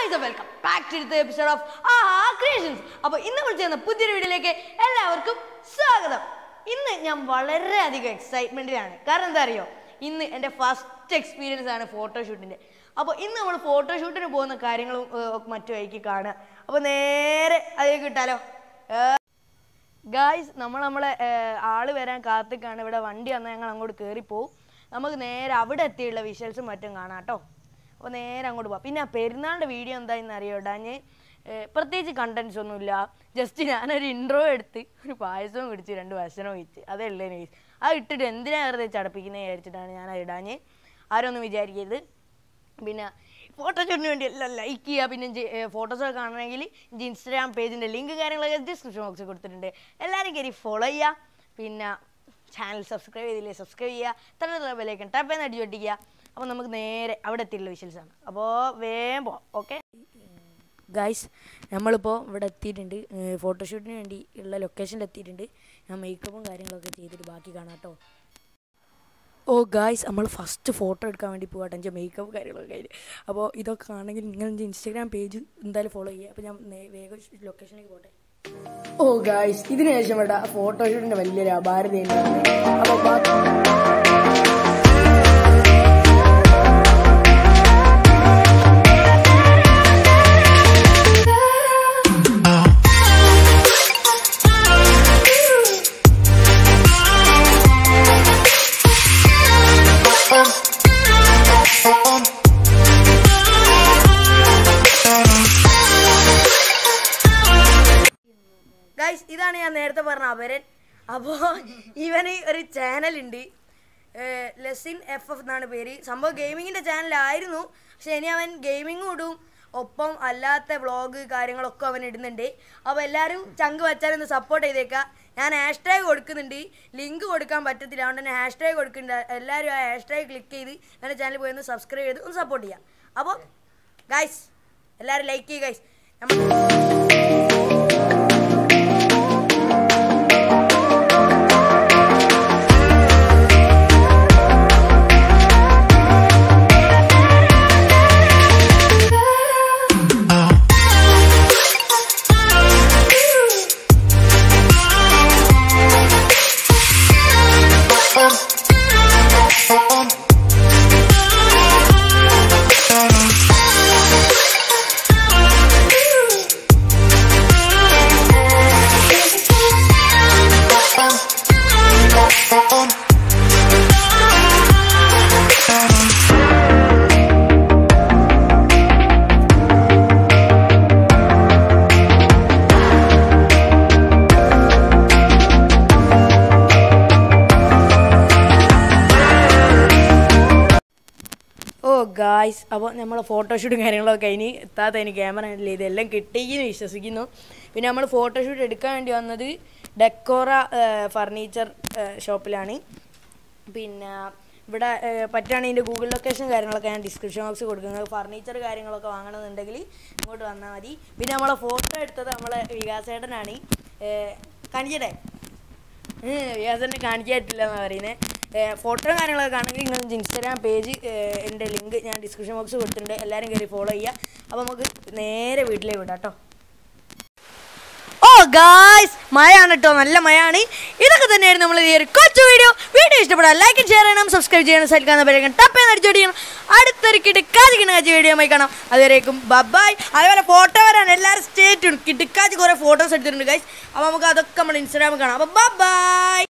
guys welcome back to the episode of Aaha creations അപ്പോൾ ഇന്ന് നമ്മൾ ചെയ്യുന്ന പുതിയൊരു വീഡിയോയിലേക്ക് എല്ലാവർക്കും സ്വാഗതം ഇന്ന് ഞാൻ വളരെയധികം എക്സൈറ്റ്മെൻറ്റിലാണ് കാരണം എന്താ അറിയോ ഇന്ന് എൻ്റെ ഫസ്റ്റ് എക്സ്പീരിയൻസ് ആണ് ഫോട്ടോഷൂട്ടിൻ്റെ അപ്പോൾ ഇന്ന് നമ്മൾ ഫോട്ടോഷൂട്ടിന് പോകുന്ന കാര്യങ്ങളും ഏർ, മറ്റുമായിരിക്കും കാണുക അപ്പോൾ നേരെ അതിലേക്ക് കിട്ടാലോ ഗായ്സ് നമ്മൾ നമ്മളെ ഏർ, ആള് വരാൻ കാത്തിക്കാണ് ഇവിടെ വണ്ടി വന്നാൽ ഞങ്ങൾ അങ്ങോട്ട് കയറിപ്പോവും നമുക്ക് നേരെ അവിടെ എത്തിയുള്ള വിഷ്വൽസും മറ്റും കാണാം കേട്ടോ അപ്പോൾ നേരെ അങ്ങോട്ട് പോവാം പിന്നെ ആ പെരുന്നാളിൻ്റെ വീഡിയോ എന്തായെന്ന് അറിയോട്ടാ ഞാൻ പ്രത്യേകിച്ച് കണ്ടൻസ് ഒന്നുമില്ല ജസ്റ്റ് ഞാനൊരു ഇൻട്രോ എടുത്ത് ഒരു പായസവും കുടിച്ച് രണ്ട് ഭക്ഷണം കഴിച്ച് അതേ ഉള്ളൂ ഗൈസ് അത് ഇട്ടിട്ട് എന്തിനാ വെറുതെ ചടപ്പിക്കുന്നത് വിചാരിച്ചിട്ടാണ് ഞാൻ അത് ഇടാഞ്ഞ് ആരും ഒന്നും വിചാരിക്കരുത് പിന്നെ ഫോട്ടോഷൂട്ടിന് വേണ്ടി എല്ലാം ലൈക്ക് ചെയ്യുക പിന്നെ ഫോട്ടോസൊക്കെ കാണണമെങ്കിൽ എൻ്റെ ഇൻസ്റ്റാഗ്രാം പേജിൻ്റെ ലിങ്ക് കാര്യങ്ങളൊക്കെ ഡിസ്ക്രിപ്ഷൻ ബോക്സിൽ കൊടുത്തിട്ടുണ്ട് എല്ലാവരും കയറി ഫോളോ ചെയ്യുക പിന്നെ ചാനൽ സബ്സ്ക്രൈബ് ചെയ്തില്ലേ സബ്സ്ക്രൈബ് ചെയ്യുക തന്നെ ബെലൈക്കൺ ടാപ്പ് ചെയ്യുന്ന അടിച്ചു പൊട്ടിക്കുക അപ്പോൾ നമുക്ക് നേരെ അവിടെ എത്തിയുള്ള വിഷ്വൽസ് ആണ് അപ്പോൾ വേഗം പോവാം ഓക്കെ ഗൈസ് നമ്മളിപ്പോൾ ഇവിടെ എത്തിയിട്ടുണ്ട് ഫോട്ടോഷൂട്ടിന് വേണ്ടി ഉള്ള ലൊക്കേഷനിൽ എത്തിയിട്ടുണ്ട് ഞാൻ മേക്കപ്പും കാര്യങ്ങളൊക്കെ ചെയ്തിട്ട് ബാക്കി കാണാം കേട്ടോ ഓ ഗായ്സ് നമ്മൾ ഫസ്റ്റ് ഫോട്ടോ എടുക്കാൻ വേണ്ടി പോകട്ടെ എൻ്റെ മേക്കപ്പ് കാര്യങ്ങളൊക്കെ കഴിഞ്ഞ് അപ്പോൾ ഇതൊക്കെ ആണെങ്കിൽ നിങ്ങൾ എൻ്റെ ഇൻസ്റ്റാഗ്രാം പേജ് എന്തായാലും ഫോളോ ചെയ്യുക അപ്പോൾ ഞാൻ നേ- വേഗം ലൊക്കേഷനിലേക്ക് പോട്ടെ ഓ ഗായ്സ് ഇതിന് ശേഷം ഇവിടെ ഫോട്ടോഷൂട്ടിൻ്റെ വലിയൊരു അപാരതയുണ്ട് അപ്പോൾ ഗൈസ് ഇതാണ് ഞാൻ നേരത്തെ പറഞ്ഞ അപരൻ അപ്പോൾ ഇവന് ഒരു ചാനലുണ്ട് ലെസിൻ എഫ് എഫ് എന്നാണ് പേര് സംഭവം ഗെയിമിങ്ങിൻ്റെ ചാനലായിരുന്നു പക്ഷെ ഇനി അവൻ ഗെയിമിങ്ങും ഇടും ഒപ്പം അല്ലാത്ത വ്ളോഗ് കാര്യങ്ങളൊക്കെ അവൻ ഇടുന്നുണ്ട് അപ്പോൾ എല്ലാവരും ചങ്ക് വച്ചാലൊന്ന് സപ്പോർട്ട് ചെയ്തേക്കാം ഞാൻ ഹാഷ്ടാഗ് കൊടുക്കുന്നുണ്ട് ലിങ്ക് കൊടുക്കാൻ പറ്റത്തില്ല അതുകൊണ്ട് തന്നെ ഹാഷ്ടാഗ് കൊടുക്കുന്നുണ്ട് എല്ലാവരും ആ ഹാഷ്ടാഗ് ക്ലിക്ക് ചെയ്ത് എൻ്റെ ചാനൽ പോയി ഒന്ന് സബ്സ്ക്രൈബ് ചെയ്ത് ഒന്ന് സപ്പോർട്ട് ചെയ്യാം അപ്പോൾ ഗൈസ് എല്ലാവരും ലൈക്ക് ചെയ്യുക ഗൈസ് നമ്മൾ ഓ ഗായ്സ് അപ്പോൾ നമ്മൾ ഫോട്ടോഷൂട്ടും കാര്യങ്ങളൊക്കെ കഴിഞ്ഞ് എത്താത്ത അതിന് ക്യാമറ ഹാൻഡിൽ ചെയ്ത് എല്ലാം കിട്ടിയെന്ന് വിശ്വസിക്കുന്നു പിന്നെ നമ്മൾ ഫോട്ടോഷൂട്ട് എടുക്കാൻ വേണ്ടി വന്നത് ഡെക്കോറ ഫർണിച്ചർ ഷോപ്പിലാണ് പിന്നെ ഇവിടെ ഏഹ്, പറ്റുകയാണെങ്കിൽ ഇതിൻ്റെ ഗൂഗിൾ ലൊക്കേഷൻ കാര്യങ്ങളൊക്കെ ഞാൻ ഡിസ്ക്രിപ്ഷൻ ബോക്സ് കൊടുക്കുന്നത് ഫർണിച്ചർ കാര്യങ്ങളൊക്കെ വാങ്ങണമെന്നുണ്ടെങ്കിൽ ഇങ്ങോട്ട് വന്നാൽ മതി പിന്നെ നമ്മളെ ഫോട്ടോ എടുത്തത് നമ്മളെ വികാസേട്ടനാണ് കാണിച്ചട്ടെ വ്യാസനെ കാണിക്കാറ്റില്ല എന്ന് പറയുന്നത് ഫോട്ടോയും കാര്യങ്ങളൊക്കെ കാണണമെങ്കിൽ നിങ്ങൾ ഇൻസ്റ്റാഗ്രാം പേജ് എൻ്റെ ലിങ്ക് ഞാൻ ഡിസ്ക്രിപ്ഷൻ ബോക്സ് കൊടുത്തിട്ടുണ്ട് എല്ലാവരും കയറി ഫോളോ ചെയ്യുക അപ്പോൾ നമുക്ക് നേരെ വീട്ടിലേക്ക് വിടാം കേട്ടോ ഓ ഗായ്സ് മഴയാണ് കേട്ടോ നല്ല മഴയാണ് ഇതൊക്കെ തന്നെയായിരുന്നു നമ്മൾ ഈ ഒരു കൊച്ചു വീഡിയോ വീഡിയോ ഇഷ്ടപ്പെടാൻ ലൈക്ക് ഷെയർ ചെയ്യണം സബ്സ്ക്രൈബ് ചെയ്യണം സൽക്കാന്ന് പറയുക ടപ്പ് എന്ന് അടിച്ചോടിക്കണം അടുത്തൊരു കിടക്കാജ് കാജ് വീഡിയോ ആയി കാണാം അതുവരേക്കും ബബായ് അതുപോലെ ഫോട്ടോ വരാൻ എല്ലാവരും സ്റ്റേറ്റും കിടക്കാജ് കുറേ ഫോട്ടോസ് എടുത്തിട്ടുണ്ട് ഗൈസ് അപ്പോൾ നമുക്ക് അതൊക്കെ നമ്മൾ ഇൻസ്റ്റാഗ്രാമിൽ കാണാം അപ്പോൾ ബൈ